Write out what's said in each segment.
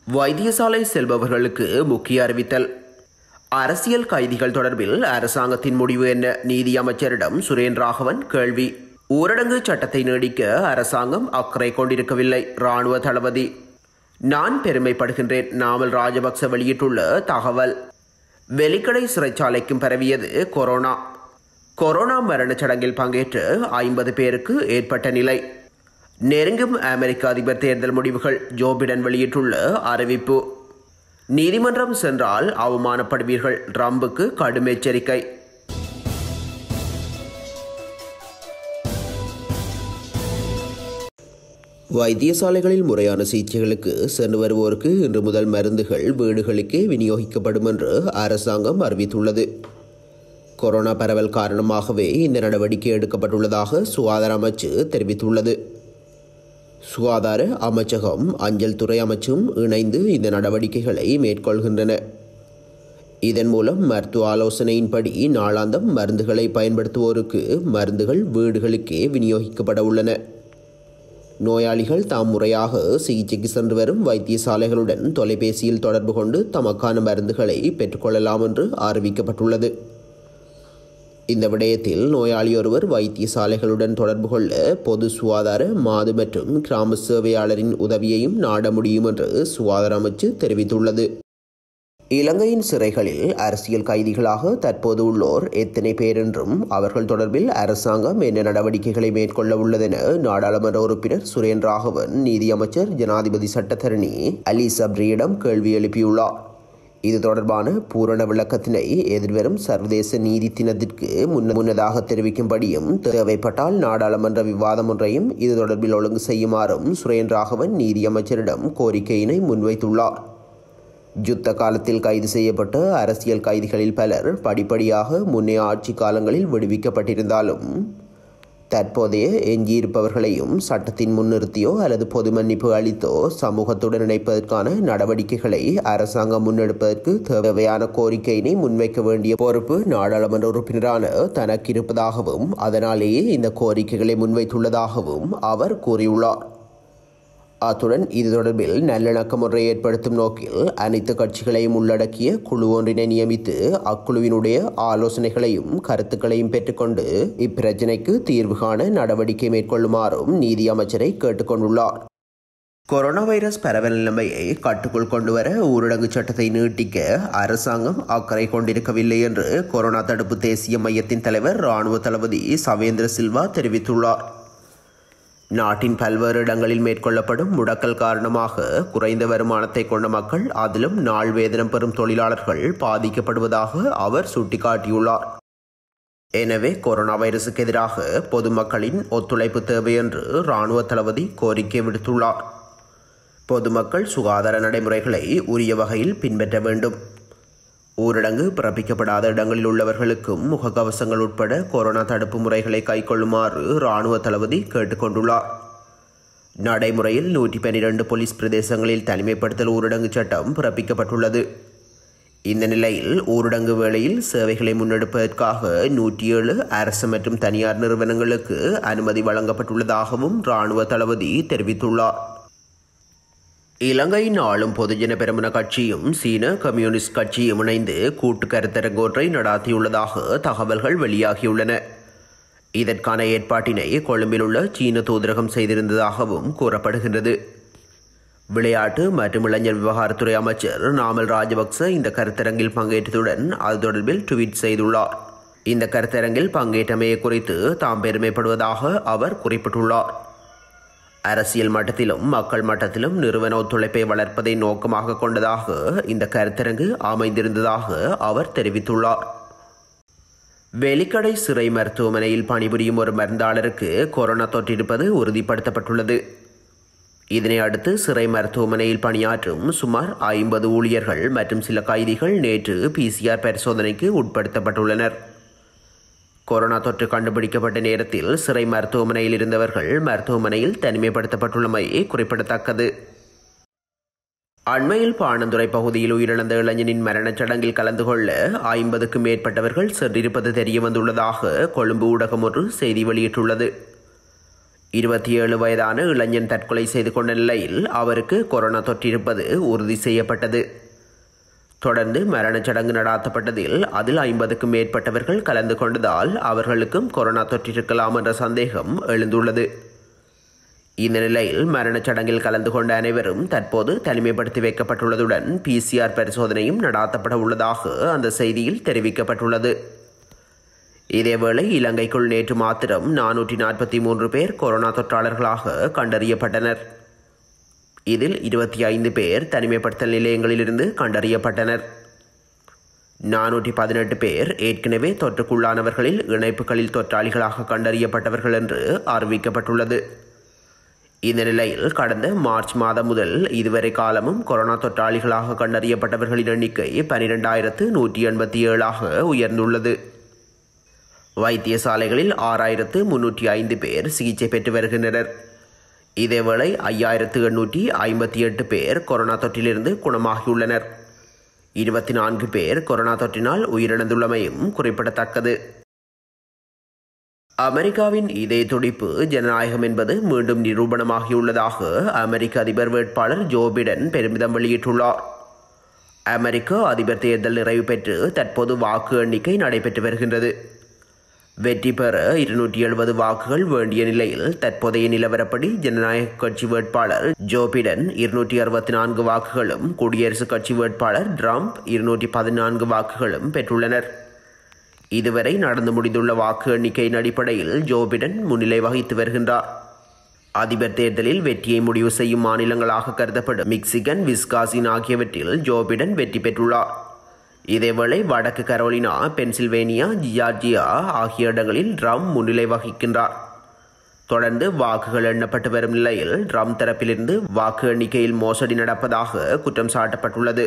வைத்தியசாலை செல்பவர்களுக்கு முக்கிய அறிவித்தல் அரசியல் கைதிகள் தொடர்பில் அரசாங்கத்தின் முடிவு என்ன நீதி அமைச்சரிடம் சுரேன் ராகவன் கேள்வி ஊரடங்கு சட்டத்தை நீடிக்க அரசாங்கம் அக்கறை கொண்டிருக்கவில்லை ராணுவ தளபதி நான் பெருமைப்படுகின்றேன் நாமல் ராஜபக்ச வெளியிட்டுள்ள தகவல் வெலிக்கடை சிறைச்சாலைக்கும் பரவியது கொரோனா கொரோனா மரணச் சடங்கில் பங்கேற்று ஐம்பது பேருக்கு ஏற்பட்ட நிலை நெருங்கும் அமெரிக்க அதிபர் தேர்தல் முடிவுகள் ஜோ பிடன் வெளியிட்டுள்ள அறிவிப்பு நீதிமன்றம் சென்றால் அவமானப்படுவீர்கள் ட்ரம்புக்கு கடும் எச்சரிக்கை வைத்தியசாலைகளில் முறையான சிகிச்சைகளுக்கு சென்று வருவோருக்கு இன்று முதல் மருந்துகள் வீடுகளுக்கே விநியோகிக்கப்படும் என்று அரசாங்கம் அறிவித்துள்ளது கொரோனா பரவல் காரணமாகவே இந்த நடவடிக்கை எடுக்கப்பட்டுள்ளதாக சுகாதார அமைச்சு தெரிவித்துள்ளது சுகாதார அமைச்சகம் அஞ்சல் துறை அமைச்சும் இணைந்து இந்த நடவடிக்கைகளை மேற்கொள்கின்றன இதன் மூலம் மருத்துவ ஆலோசனையின்படி நாளாந்தம் மருந்துகளை பயன்படுத்துவோருக்கு மருந்துகள் வீடுகளுக்கே விநியோகிக்கப்பட உள்ளன நோயாளிகள் தாம் முறையாக சிகிச்சைக்கு சென்று வரும் வைத்தியசாலைகளுடன் தொலைபேசியில் தொடர்பு கொண்டு தமக்கான மருந்துகளை பெற்றுக்கொள்ளலாம் என்று அறிவிக்கப்பட்டுள்ளது இந்த விடயத்தில் நோயாளி ஒருவர் வைத்தியசாலைகளுடன் தொடர்பு கொள்ள பொது சுகாதார மாது மற்றும் கிராம சேவையாளரின் உதவியையும் நாட முடியும் என்று சுகாதார அமைச்சு தெரிவித்துள்ளது இலங்கையின் சிறைகளில் அரசியல் கைதிகளாக தற்போது உள்ளோர் எத்தனை பேர் என்றும் அவர்கள் தொடர்பில் அரசாங்கம் என்ன நடவடிக்கைகளை மேற்கொள்ள உள்ளதென நாடாளுமன்ற உறுப்பினர் சுரேன் ராகவன் நீதியமைச்சர் ஜனாதிபதி சட்டத்தரணி அலி சப்ரியிடம் கேள்வி எழுப்பியுள்ளார் இது தொடர்பான பூரண விளக்கத்தினை எதிர்வரும் சர்வதேச நீதி தினத்திற்கு முன்ன முன்னதாக தெரிவிக்கும்படியும் தேவைப்பட்டால் நாடாளுமன்ற விவாதம் ஒன்றையும் இது தொடர்பில் ஒழுங்கு செய்யுமாறும் சுரேன் ராகவன் நீதியமைச்சரிடம் கோரிக்கையினை முன்வைத்துள்ளார் யுத்த காலத்தில் கைது செய்யப்பட்ட அரசியல் கைதிகளில் பலர் படிப்படியாக முன்னைய ஆட்சி காலங்களில் விடுவிக்கப்பட்டிருந்தாலும் தற்போதைய எஞ்சியிருப்பவர்களையும் சட்டத்தின் முன்னிறுத்தியோ அல்லது பொது மன்னிப்பு அளித்தோ சமூகத்துடன் இணைப்பதற்கான நடவடிக்கைகளை அரசாங்கம் முன்னெடுப்பதற்கு தேவையான கோரிக்கையினை முன்வைக்க வேண்டிய பொறுப்பு நாடாளுமன்ற உறுப்பினரான தனக்கு இருப்பதாகவும் அதனாலேயே இந்த கோரிக்கைகளை முன்வைத்துள்ளதாகவும் அவர் கூறியுள்ளார் அத்துடன் இது தொடர்பில் நல்லிணக்கம் ஒன்றை ஏற்படுத்தும் நோக்கில் அனைத்து கட்சிகளையும் உள்ளடக்கிய குழு ஒன்றினை நியமித்து அக்குழுவினுடைய ஆலோசனைகளையும் கருத்துக்களையும் பெற்றுக்கொண்டு இப்பிரச்சினைக்கு தீர்வு காண நடவடிக்கை மேற்கொள்ளுமாறும் நீதி அமைச்சரை கேட்டுக்கொண்டுள்ளார் கொரோனா வைரஸ் பரவல் நிலைமையை கட்டுக்குள் கொண்டுவர ஊரடங்கு சட்டத்தை நீட்டிக்க அரசாங்கம் அக்கறை கொண்டிருக்கவில்லை என்று கொரோனா தடுப்பு தேசிய மையத்தின் தலைவர் ராணுவ தளபதி சவேந்திர சில்வா தெரிவித்துள்ளார் நாட்டின் பல்வேறு இடங்களில் மேற்கொள்ளப்படும் முடக்கல் காரணமாக குறைந்த வருமானத்தை கொண்ட மக்கள் அதிலும் நாள் வேதனம் பெறும் தொழிலாளர்கள் பாதிக்கப்படுவதாக அவர் சுட்டிக்காட்டியுள்ளார் எனவே கொரோனா வைரசுக்கு எதிராக பொதுமக்களின் ஒத்துழைப்பு தேவை என்று இராணுவ தளபதி கோரிக்கை விடுத்துள்ளார் பொதுமக்கள் சுகாதார நடைமுறைகளை உரிய வகையில் பின்பற்ற வேண்டும் ஊரடங்கு பிறப்பிக்கப்படாத இடங்களில் உள்ளவர்களுக்கும் முகக்கவசங்கள் உட்பட கொரோனா தடுப்பு முறைகளை கைக்கொள்ளுமாறு இராணுவ தளபதி கேட்டுக்கொண்டுள்ளார் நடைமுறையில் நூற்றி பன்னிரண்டு போலீஸ் பிரதேசங்களில் தனிமைப்படுத்தல் ஊரடங்கு சட்டம் பிறப்பிக்கப்பட்டுள்ளது இந்த நிலையில் ஊரடங்கு வேளையில் சேவைகளை முன்னெடுப்பதற்காக நூற்றி ஏழு அரசு மற்றும் தனியார் நிறுவனங்களுக்கு அனுமதி வழங்கப்பட்டுள்ளதாகவும் இராணுவ தளபதி தெரிவித்துள்ளார் இலங்கையின் ஆளும் பொதுஜன பெருமன கட்சியும் சீன கம்யூனிஸ்ட் கட்சியும் இணைந்து கூட்டு கருத்தரங்கு ஒன்றை நடாத்தியுள்ளதாக தகவல்கள் வெளியாகியுள்ளன இதற்கான ஏற்பாட்டினை கொழும்பில் உள்ள சீன தூதரகம் செய்திருந்ததாகவும் கூறப்படுகின்றது விளையாட்டு மற்றும் இளைஞர் விவகாரத்துறை அமைச்சர் நாமல் ராஜபக்ச இந்த கருத்தரங்கில் பங்கேற்றதுடன் அது தொடர்பில் ட்வீட் செய்துள்ளார் இந்த கருத்தரங்கில் பங்கேற்றமையை குறித்து தாம் பெருமைப்படுவதாக அவர் குறிப்பிட்டுள்ளார் அரசியல் மட்டத்திலும் மக்கள் மட்டத்திலும் நிறுவன ஒத்துழைப்பை வளர்ப்பதை நோக்கமாக கொண்டதாக இந்த கருத்தரங்கு அமைந்திருந்ததாக அவர் தெரிவித்துள்ளார் வெலிக்கடை சிறை மருத்துவமனையில் பணிபுரியும் ஒரு மருந்தாளருக்கு கொரோனா தொற்றிருப்பது உறுதிப்படுத்தப்பட்டுள்ளது இதனை அடுத்து சிறை மருத்துவமனையில் பணியாற்றும் சுமார் ஐம்பது ஊழியர்கள் மற்றும் சில கைதிகள் நேற்று பிசிஆர் பரிசோதனைக்கு உட்படுத்தப்பட்டுள்ளனர் கொரோனா தொற்று கண்டுபிடிக்கப்பட்ட நேரத்தில் சிறை மருத்துவமனையில் இருந்தவர்கள் மருத்துவமனையில் தனிமைப்படுத்தப்பட்டுள்ளமை குறிப்பிடத்தக்கது அண்மையில் பாணந்துறை பகுதியில் உயிரிழந்த இளைஞனின் மரணச் சடங்கில் கலந்து கொள்ள ஐம்பதுக்கும் மேற்பட்டவர்கள் சென்றிருப்பது தெரிய வந்துள்ளதாக கொழும்பு ஊடகம் ஒன்று செய்தி வெளியிட்டுள்ளது இருபத்தி ஏழு வயதான இளைஞன் தற்கொலை செய்து கொண்ட நிலையில் அவருக்கு கொரோனா தொற்றிருப்பது உறுதி செய்யப்பட்டது தொடர்ந்து மரணச் சடங்கு நடாத்தப்பட்டதில் அதில் ஐம்பதுக்கும் மேற்பட்டவர்கள் கலந்து கொண்டதால் அவர்களுக்கும் கொரோனா தொற்றிருக்கலாம் என்ற சந்தேகம் எழுந்துள்ளது இந்த நிலையில் மரணச் சடங்கில் கலந்து கொண்ட அனைவரும் தற்போது தனிமைப்படுத்தி வைக்கப்பட்டுள்ளதுடன் பிசிஆர் பரிசோதனையும் நடாத்தப்பட உள்ளதாக அந்த செய்தியில் தெரிவிக்கப்பட்டுள்ளது இதேவேளை இலங்கைக்குள் நேற்று மாத்திரம் நானூற்றி நாற்பத்தி மூன்று பேர் கொரோனா தொற்றாளர்களாக கண்டறியப்பட்டனர் இதில் இருபத்தி ஐந்து பேர் தனிமைப்படுத்தல் நிலையங்களிலிருந்து கண்டறியப்பட்டனர் நானூற்றி பதினெட்டு பேர் ஏற்கனவே தொற்றுக்குள்ளானவர்களில் இணைப்புகளில் தொற்றாளிகளாக கண்டறியப்பட்டவர்கள் என்று அறிவிக்கப்பட்டுள்ளது இந்த நிலையில் கடந்த மார்ச் மாதம் முதல் இதுவரை காலமும் கொரோனா தொற்றாளிகளாக கண்டறியப்பட்டவர்களின் எண்ணிக்கை பனிரெண்டாயிரத்து நூற்றி எண்பத்தி ஏழாக உயர்ந்துள்ளது வைத்தியசாலைகளில் ஆறாயிரத்து முன்னூற்றி ஐந்து பேர் சிகிச்சை பெற்று வருகின்றனர் இதேவேளை ஐயாயிரத்து எண்ணூற்றி ஐம்பத்தி எட்டு பேர் கொரோனா தொற்றிலிருந்து குணமாகியுள்ளனர் இருபத்தி நான்கு பேர் கொரோனா தொற்றினால் உயிரிழந்துள்ளமையும் குறிப்பிடத்தக்கது அமெரிக்காவின் இதய துடிப்பு ஜனநாயகம் என்பது மீண்டும் நிரூபணமாகியுள்ளதாக அமெரிக்க அதிபர் வேட்பாளர் ஜோ பிடன் பெருமிதம் வெளியிட்டுள்ளார் அமெரிக்க அதிபர் தேர்தல் நிறைவு பெற்று தற்போது வாக்கு எண்ணிக்கை நடைபெற்று வருகின்றது வெற்றி பெற இருநூற்றி எழுபது வாக்குகள் வேண்டிய நிலையில் தற்போதைய நிலவரப்படி ஜனநாயக கட்சி வேட்பாளர் ஜோ பிடன் இருநூற்றி அறுபத்தி நான்கு வாக்குகளும் குடியரசுக் கட்சி வேட்பாளர் ட்ரம்ப் இருநூற்றி பதினான்கு வாக்குகளும் பெற்றுள்ளனர் இதுவரை நடந்து முடிந்துள்ள வாக்கு எண்ணிக்கையின் அடிப்படையில் ஜோ பிடன் முன்னிலை வகித்து வருகின்றார் அதிபர் தேர்தலில் வெற்றியை முடிவு செய்யும் மாநிலங்களாக கருதப்படும் மிக்சிகன் விஸ்காசின் ஆகியவற்றில் ஜோ பிடன் வெற்றி பெற்றுள்ளார் இதேவேளை வடக்கு கரோலினா பென்சில்வேனியா ஜியார்ஜியா ஆகிய இடங்களில் ட்ரம் முன்னிலை வகிக்கின்றார் தொடர்ந்து வாக்குகள் எண்ணப்பட்டு வரும் நிலையில் ட்ரம் தரப்பிலிருந்து வாக்கு எண்ணிக்கையில் மோசடி நடப்பதாக குற்றம் சாட்டப்பட்டுள்ளது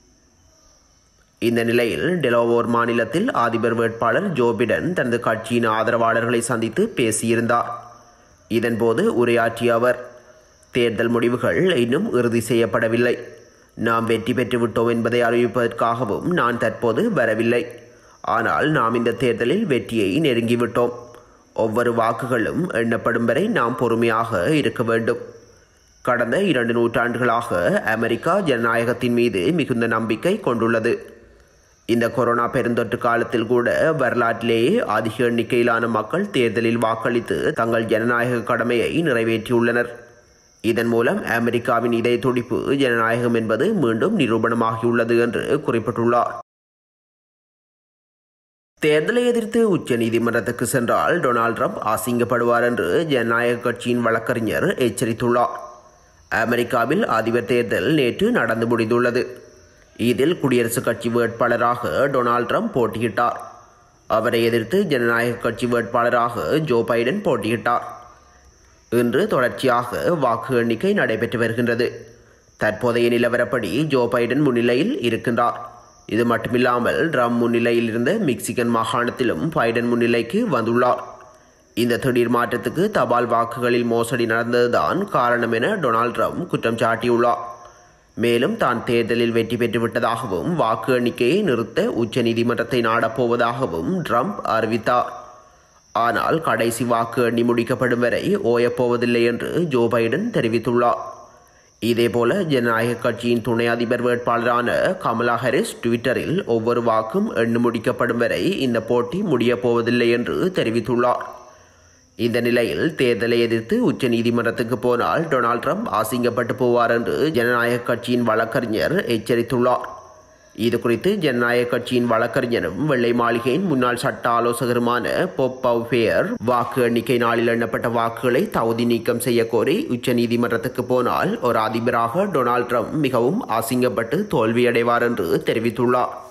இந்த நிலையில் டெலோவோர் மாநிலத்தில் அதிபர் வேட்பாளர் ஜோ பிடன் தனது கட்சியின் ஆதரவாளர்களை சந்தித்து பேசியிருந்தார் இதன்போது உரையாற்றிய அவர் தேர்தல் முடிவுகள் இன்னும் இறுதி செய்யப்படவில்லை நாம் வெற்றி பெற்று விட்டோம் என்பதை அறிவிப்பதற்காகவும் நான் தற்போது வரவில்லை ஆனால் நாம் இந்த தேர்தலில் வெற்றியை நெருங்கிவிட்டோம் ஒவ்வொரு வாக்குகளும் எண்ணப்படும் வரை நாம் பொறுமையாக இருக்க வேண்டும் கடந்த இரண்டு நூற்றாண்டுகளாக அமெரிக்கா ஜனநாயகத்தின் மீது மிகுந்த நம்பிக்கை கொண்டுள்ளது இந்த கொரோனா பெருந்தொற்று காலத்தில் கூட வரலாற்றிலேயே அதிக எண்ணிக்கையிலான மக்கள் தேர்தலில் வாக்களித்து தங்கள் ஜனநாயக கடமையை நிறைவேற்றியுள்ளனர் இதன் மூலம் அமெரிக்காவின் இதய துடிப்பு ஜனநாயகம் என்பது மீண்டும் நிரூபணமாகியுள்ளது என்று குறிப்பிட்டுள்ளார் தேர்தலை எதிர்த்து உச்சநீதிமன்றத்துக்கு சென்றால் டொனால்ட் ட்ரம்ப் அசிங்கப்படுவார் என்று ஜனநாயக கட்சியின் வழக்கறிஞர் எச்சரித்துள்ளார் அமெரிக்காவில் அதிபர் தேர்தல் நேற்று நடந்து முடிந்துள்ளது இதில் குடியரசுக் கட்சி வேட்பாளராக டொனால்ட் ட்ரம்ப் போட்டியிட்டார் அவரை எதிர்த்து ஜனநாயக கட்சி வேட்பாளராக ஜோ பைடன் போட்டியிட்டார் இன்று தொடர்ச்சியாக வாக்கு எண்ணிக்கை நடைபெற்று வருகின்றது தற்போதைய நிலவரப்படி ஜோ பைடன் முன்னிலையில் இருக்கின்றார் இது மட்டுமில்லாமல் ட்ரம் முன்னிலையில் இருந்த மிக்சிகன் மாகாணத்திலும் பைடன் முன்னிலைக்கு வந்துள்ளார் இந்த திடீர் மாற்றத்துக்கு தபால் வாக்குகளில் மோசடி நடந்ததுதான் காரணம் என டொனால்ட் ட்ரம்ப் குற்றம் சாட்டியுள்ளார் மேலும் தான் தேர்தலில் வெற்றி பெற்றுவிட்டதாகவும் வாக்கு எண்ணிக்கையை நிறுத்த உச்சநீதிமன்றத்தை நாடப்போவதாகவும் ட்ரம்ப் அறிவித்தார் ஆனால் கடைசி வாக்கு எண்ணி முடிக்கப்படும் வரை ஓயப்போவதில்லை என்று ஜோ பைடன் தெரிவித்துள்ளார் இதேபோல ஜனநாயக கட்சியின் துணை அதிபர் வேட்பாளரான கமலா ஹாரிஸ் ட்விட்டரில் ஒவ்வொரு வாக்கும் எண்ணி முடிக்கப்படும் வரை இந்த போட்டி முடியப் போவதில்லை என்று தெரிவித்துள்ளார் இந்த நிலையில் தேர்தலை எதிர்த்து உச்சநீதிமன்றத்துக்கு போனால் டொனால்ட் ட்ரம்ப் அசிங்கப்பட்டு போவார் என்று ஜனநாயக கட்சியின் வழக்கறிஞர் எச்சரித்துள்ளார் இது குறித்து ஜனநாயக கட்சியின் வழக்கறிஞரும் வெள்ளை மாளிகையின் முன்னாள் சட்ட ஆலோசகருமான பொப் பவ்ஃபேயர் வாக்கு எண்ணிக்கை நாளில் எண்ணப்பட்ட வாக்குகளை தகுதி நீக்கம் செய்ய கோரி உச்சநீதிமன்றத்துக்கு போனால் ஒரு அதிபராக டொனால்ட் ட்ரம்ப் மிகவும் அசிங்கப்பட்டு தோல்வியடைவார் என்று தெரிவித்துள்ளார்